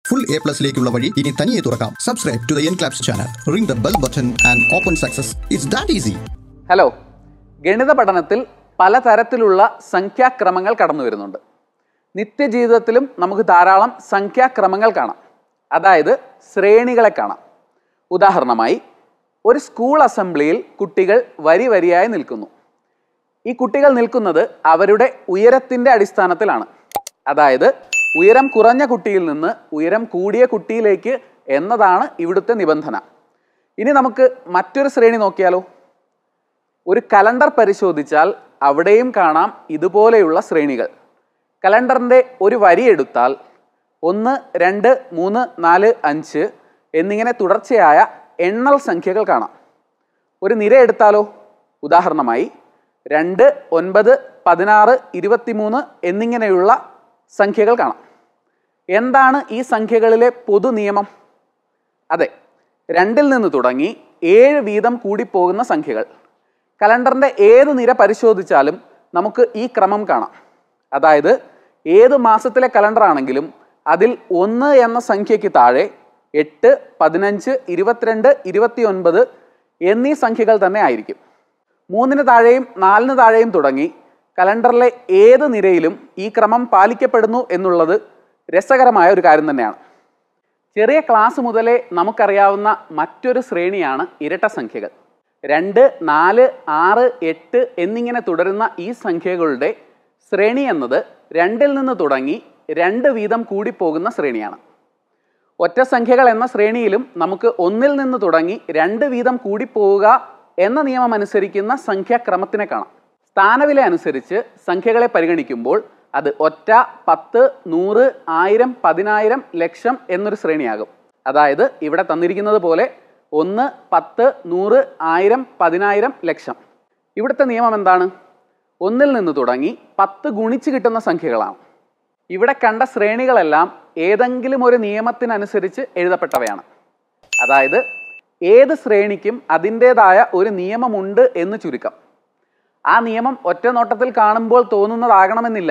full A പ്ലസിലേക്കുള്ള വഴി ഇനി തനിയെ തുറക്കാം subscribe to the N claps channel ring the bell button and open success it's that easy hello ഗണിത പഠനത്തിൽ പലതരത്തിലുള്ള സംഖ്യാക്രമങ്ങൾ കടന്നു വരുന്നുണ്ട് നിത്യജീവിതത്തിലും നമുക്ക് ധാരാളം സംഖ്യാക്രമങ്ങൾ കാണാം അതായത് ശ്രേണികളെ കാണാം ഉദാഹരണമായി ഒരു സ്കൂൾ അസംബ്ലിയിൽ കുട്ടികൾ വരി വരിയായി നിൽക്കുന്നു ഈ കുട്ടികൾ നിൽക്കുന്നത് അവരുടെ ഉയരത്തിൻ്റെ അടിസ്ഥാനത്തിലാണ് അതായത് ഉയരം കുറഞ്ഞ കുട്ടിയിൽ നിന്ന് ഉയരം കൂടിയ കുട്ടിയിലേക്ക് എന്നതാണ് ഇവിടുത്തെ നിബന്ധന ഇനി നമുക്ക് മറ്റൊരു ശ്രേണി നോക്കിയാലോ ഒരു കലണ്ടർ പരിശോധിച്ചാൽ അവിടെയും കാണാം ഇതുപോലെയുള്ള ശ്രേണികൾ കലണ്ടറിൻ്റെ ഒരു വരി എടുത്താൽ ഒന്ന് രണ്ട് മൂന്ന് നാല് അഞ്ച് എന്നിങ്ങനെ തുടർച്ചയായ എണ്ണൽ സംഖ്യകൾ കാണാം ഒരു നിര എടുത്താലോ ഉദാഹരണമായി രണ്ട് ഒൻപത് പതിനാറ് ഇരുപത്തിമൂന്ന് എന്നിങ്ങനെയുള്ള സംഖ്യകൾ കാണാം എന്താണ് ഈ സംഖ്യകളിലെ പൊതു നിയമം അതെ രണ്ടിൽ നിന്ന് തുടങ്ങി ഏഴ് വീതം കൂടിപ്പോകുന്ന സംഖ്യകൾ കലണ്ടറിൻ്റെ ഏത് നിര പരിശോധിച്ചാലും നമുക്ക് ഈ ക്രമം കാണാം അതായത് ഏത് മാസത്തിലെ കലണ്ടർ ആണെങ്കിലും അതിൽ ഒന്ന് എന്ന സംഖ്യയ്ക്ക് താഴെ എട്ട് പതിനഞ്ച് ഇരുപത്തിരണ്ട് ഇരുപത്തിയൊൻപത് എന്നീ സംഖ്യകൾ തന്നെ ആയിരിക്കും മൂന്നിന് താഴെയും നാലിന് താഴെയും തുടങ്ങി കലണ്ടറിലെ ഏത് നിരയിലും ഈ ക്രമം പാലിക്കപ്പെടുന്നു എന്നുള്ളത് രസകരമായ ഒരു കാര്യം തന്നെയാണ് ചെറിയ ക്ലാസ് മുതലേ നമുക്കറിയാവുന്ന മറ്റൊരു ശ്രേണിയാണ് ഇരട്ട സംഖ്യകൾ രണ്ട് നാല് ആറ് എട്ട് എന്നിങ്ങനെ തുടരുന്ന ഈ സംഖ്യകളുടെ ശ്രേണി എന്നത് രണ്ടിൽ നിന്ന് തുടങ്ങി രണ്ട് വീതം കൂടിപ്പോകുന്ന ശ്രേണിയാണ് ഒറ്റ സംഖ്യകൾ എന്ന ശ്രേണിയിലും നമുക്ക് ഒന്നിൽ നിന്ന് തുടങ്ങി രണ്ട് വീതം കൂടിപ്പോവുക എന്ന നിയമം അനുസരിക്കുന്ന സംഖ്യാക്രമത്തിനെ കാണാം സ്ഥാനവില അനുസരിച്ച് സംഖ്യകളെ പരിഗണിക്കുമ്പോൾ അത് ഒറ്റ പത്ത് നൂറ് ആയിരം പതിനായിരം ലക്ഷം എന്നൊരു ശ്രേണിയാകും അതായത് ഇവിടെ തന്നിരിക്കുന്നത് പോലെ ഒന്ന് പത്ത് നൂറ് ആയിരം പതിനായിരം ലക്ഷം ഇവിടുത്തെ നിയമം എന്താണ് ഒന്നിൽ നിന്ന് തുടങ്ങി പത്ത് ഗുണിച്ച് കിട്ടുന്ന സംഖ്യകളാണ് ഇവിടെ കണ്ട ശ്രേണികളെല്ലാം ഏതെങ്കിലും ഒരു നിയമത്തിനനുസരിച്ച് എഴുതപ്പെട്ടവയാണ് അതായത് ഏത് ശ്രേണിക്കും അതിൻ്റേതായ ഒരു നിയമമുണ്ട് എന്ന് ചുരുക്കം ആ നിയമം ഒറ്റ നോട്ടത്തിൽ കാണുമ്പോൾ തോന്നുന്നതാകണമെന്നില്ല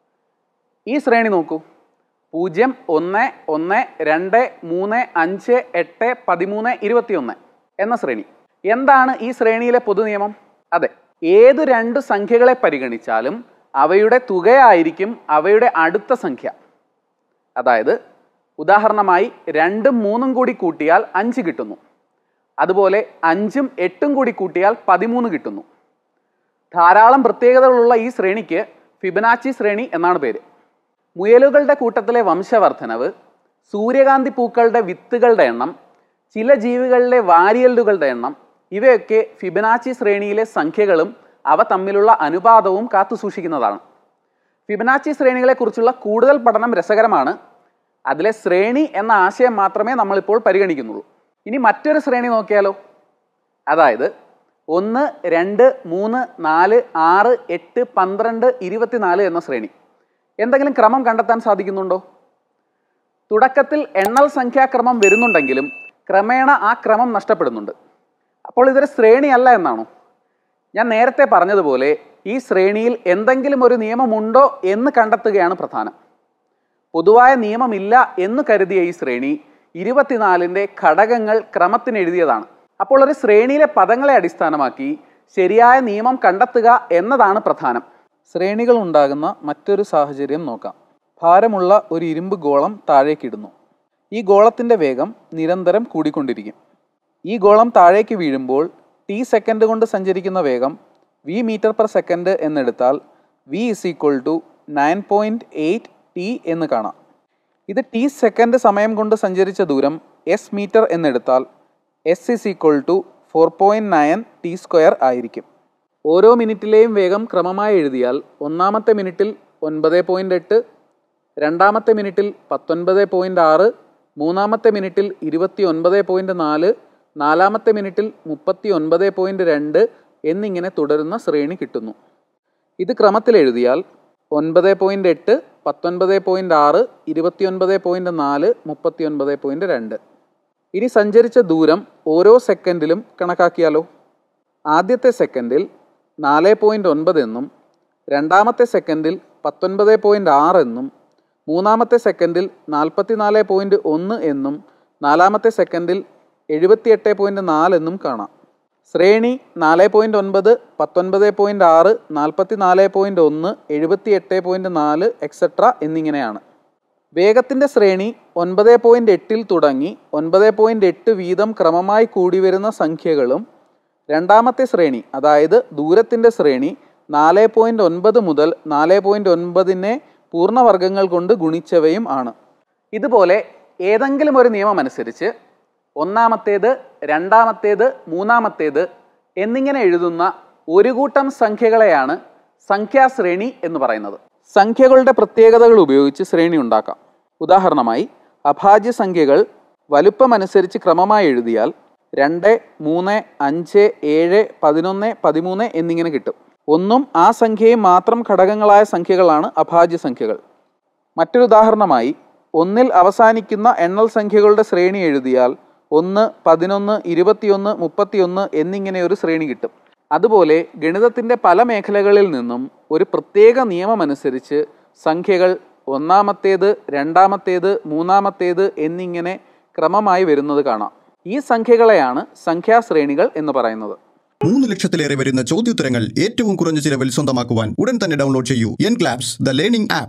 ഈ ശ്രേണി നോക്കൂ പൂജ്യം ഒന്ന് ഒന്ന് രണ്ട് മൂന്ന് അഞ്ച് എട്ട് പതിമൂന്ന് ഇരുപത്തിയൊന്ന് എന്ന ശ്രേണി എന്താണ് ഈ ശ്രേണിയിലെ പൊതു നിയമം അതെ ഏതു രണ്ട് സംഖ്യകളെ പരിഗണിച്ചാലും അവയുടെ തുകയായിരിക്കും അവയുടെ അടുത്ത സംഖ്യ അതായത് ഉദാഹരണമായി രണ്ടും മൂന്നും കൂടി കൂട്ടിയാൽ അഞ്ച് കിട്ടുന്നു അതുപോലെ അഞ്ചും എട്ടും കൂടി കൂട്ടിയാൽ പതിമൂന്ന് കിട്ടുന്നു ധാരാളം പ്രത്യേകതകളുള്ള ഈ ശ്രേണിക്ക് ഫിബനാച്ചി ശ്രേണി എന്നാണ് പേര് മുയലുകളുടെ കൂട്ടത്തിലെ വംശവർദ്ധനവ് സൂര്യകാന്തി പൂക്കളുടെ വിത്തുകളുടെ എണ്ണം ചില ജീവികളിലെ വാരിയലുകളുടെ എണ്ണം ഇവയൊക്കെ ഫിബനാച്ചി ശ്രേണിയിലെ സംഖ്യകളും അവ തമ്മിലുള്ള അനുപാതവും കാത്തുസൂക്ഷിക്കുന്നതാണ് ഫിബനാച്ചി ശ്രേണികളെക്കുറിച്ചുള്ള കൂടുതൽ പഠനം രസകരമാണ് അതിലെ ശ്രേണി എന്ന ആശയം മാത്രമേ നമ്മളിപ്പോൾ പരിഗണിക്കുന്നുള്ളൂ ഇനി മറ്റൊരു ശ്രേണി നോക്കിയാലോ അതായത് ഒന്ന് രണ്ട് മൂന്ന് നാല് ആറ് എട്ട് പന്ത്രണ്ട് ഇരുപത്തിനാല് എന്ന ശ്രേണി എന്തെങ്കിലും ക്രമം കണ്ടെത്താൻ സാധിക്കുന്നുണ്ടോ തുടക്കത്തിൽ എണ്ണൽ സംഖ്യാക്രമം വരുന്നുണ്ടെങ്കിലും ക്രമേണ ആ ക്രമം നഷ്ടപ്പെടുന്നുണ്ട് അപ്പോൾ ഇതൊരു ശ്രേണിയല്ല എന്നാണോ ഞാൻ നേരത്തെ പറഞ്ഞതുപോലെ ഈ ശ്രേണിയിൽ എന്തെങ്കിലും ഒരു നിയമമുണ്ടോ എന്ന് കണ്ടെത്തുകയാണ് പ്രധാനം പൊതുവായ നിയമമില്ല എന്ന് കരുതിയ ഈ ശ്രേണി ഇരുപത്തിനാലിൻ്റെ ഘടകങ്ങൾ ക്രമത്തിന് എഴുതിയതാണ് അപ്പോൾ ഒരു ശ്രേണിയിലെ പദങ്ങളെ അടിസ്ഥാനമാക്കി ശരിയായ നിയമം കണ്ടെത്തുക എന്നതാണ് പ്രധാനം ശ്രേണികൾ ഉണ്ടാകുന്ന മറ്റൊരു സാഹചര്യം നോക്കാം ഭാരമുള്ള ഒരു ഇരുമ്പ് ഗോളം താഴേക്കിടുന്നു ഈ ഗോളത്തിൻ്റെ വേഗം നിരന്തരം കൂടിക്കൊണ്ടിരിക്കും ഈ ഗോളം താഴേക്ക് വീഴുമ്പോൾ ടി സെക്കൻഡ് കൊണ്ട് സഞ്ചരിക്കുന്ന വേഗം വി മീറ്റർ പെർ സെക്കൻഡ് എന്നെടുത്താൽ V is equal to nine point eight T എന്ന് കാണാം ഇത് ടി സെക്കൻഡ് സമയം കൊണ്ട് സഞ്ചരിച്ച ദൂരം എസ് മീറ്റർ എന്നെടുത്താൽ S is equal to four point nine T square ആയിരിക്കും ഓരോ മിനിറ്റിലെയും വേഗം ക്രമമായി എഴുതിയാൽ ഒന്നാമത്തെ മിനിറ്റിൽ ഒൻപത് പോയിൻ്റ് എട്ട് രണ്ടാമത്തെ മിനിറ്റിൽ പത്തൊൻപത് പോയിൻ്റ് ആറ് മൂന്നാമത്തെ മിനിറ്റിൽ ഇരുപത്തി ഒൻപത് പോയിൻ്റ് നാല് നാലാമത്തെ മിനിറ്റിൽ മുപ്പത്തി ഒൻപത് പോയിൻ്റ് രണ്ട് എന്നിങ്ങനെ തുടരുന്ന ശ്രേണി കിട്ടുന്നു ഇത് ക്രമത്തിൽ എഴുതിയാൽ ഒൻപത് പോയിൻ്റ് എട്ട് പത്തൊൻപത് പോയിൻ്റ് ആറ് ഇരുപത്തിയൊൻപത് പോയിൻ്റ് നാല് മുപ്പത്തിയൊൻപത് പോയിൻ്റ് രണ്ട് ഇനി സഞ്ചരിച്ച ദൂരം ഓരോ സെക്കൻഡിലും കണക്കാക്കിയാലോ ആദ്യത്തെ സെക്കൻഡിൽ നാല് പോയിൻ്റ് ഒൻപത് എന്നും രണ്ടാമത്തെ സെക്കൻഡിൽ പത്തൊൻപത് പോയിൻ്റ് ആറ് എന്നും മൂന്നാമത്തെ സെക്കൻഡിൽ നാൽപ്പത്തിനാല് പോയിൻറ്റ് ഒന്ന് എന്നും നാലാമത്തെ സെക്കൻഡിൽ എഴുപത്തിയെട്ട് പോയിൻറ്റ് നാല് എന്നും കാണാം ശ്രേണി നാല് പോയിൻറ്റ് ഒൻപത് പത്തൊൻപത് പോയിൻറ്റ് ആറ് നാൽപ്പത്തി നാല് പോയിൻറ്റ് ഒന്ന് എഴുപത്തിയെട്ട് പോയിൻറ്റ് നാല് എക്സെട്ര എന്നിങ്ങനെയാണ് വേഗത്തിൻ്റെ ശ്രേണി ഒൻപത് പോയിൻറ്റ് എട്ടിൽ തുടങ്ങി ഒൻപത് പോയിൻറ്റ് എട്ട് വീതം ക്രമമായി കൂടി വരുന്ന സംഖ്യകളും രണ്ടാമത്തെ ശ്രേണി അതായത് ദൂരത്തിൻ്റെ ശ്രേണി നാല് പോയിൻറ്റ് ഒൻപത് മുതൽ നാല് പോയിൻറ്റ് ഒൻപതിനെ പൂർണ്ണവർഗങ്ങൾ കൊണ്ട് ഗുണിച്ചവയും ആണ് ഇതുപോലെ ഏതെങ്കിലും ഒരു നിയമം അനുസരിച്ച് ഒന്നാമത്തേത് രണ്ടാമത്തേത് മൂന്നാമത്തേത് എന്നിങ്ങനെ എഴുതുന്ന ഒരു കൂട്ടം സംഖ്യകളെയാണ് സംഖ്യാശ്രേണി എന്ന് പറയുന്നത് സംഖ്യകളുടെ പ്രത്യേകതകൾ ഉപയോഗിച്ച് ശ്രേണി ഉണ്ടാക്കാം ഉദാഹരണമായി അഭാജ്യ സംഖ്യകൾ വലുപ്പമനുസരിച്ച് ക്രമമായി എഴുതിയാൽ രണ്ട് മൂന്ന് അഞ്ച് ഏഴ് പതിനൊന്ന് പതിമൂന്ന് എന്നിങ്ങനെ കിട്ടും ഒന്നും ആ സംഖ്യയും മാത്രം ഘടകങ്ങളായ സംഖ്യകളാണ് അഭാജ്യ സംഖ്യകൾ മറ്റൊരു ഉദാഹരണമായി ഒന്നിൽ അവസാനിക്കുന്ന എണ്ണൽ സംഖ്യകളുടെ ശ്രേണി എഴുതിയാൽ ഒന്ന് പതിനൊന്ന് ഇരുപത്തിയൊന്ന് മുപ്പത്തിയൊന്ന് എന്നിങ്ങനെ ഒരു ശ്രേണി കിട്ടും അതുപോലെ ഗണിതത്തിൻ്റെ പല മേഖലകളിൽ നിന്നും ഒരു പ്രത്യേക നിയമമനുസരിച്ച് സംഖ്യകൾ ഒന്നാമത്തേത് രണ്ടാമത്തേത് മൂന്നാമത്തേത് എന്നിങ്ങനെ ക്രമമായി വരുന്നത് കാണാം ഈ സംഖ്യകളെയാണ് സംഖ്യാശ്രേണികൾ എന്ന് പറയുന്നത് മൂന്ന് ലക്ഷത്തിലേറെ വരുന്ന ചോദ്യോത്തരങ്ങൾ ഏറ്റവും കുറഞ്ഞ ചിലവിൽ സ്വന്തമാക്കുവാൻ ഉടൻ തന്നെ ഡൗൺലോഡ് ചെയ്യൂ N claps the learning app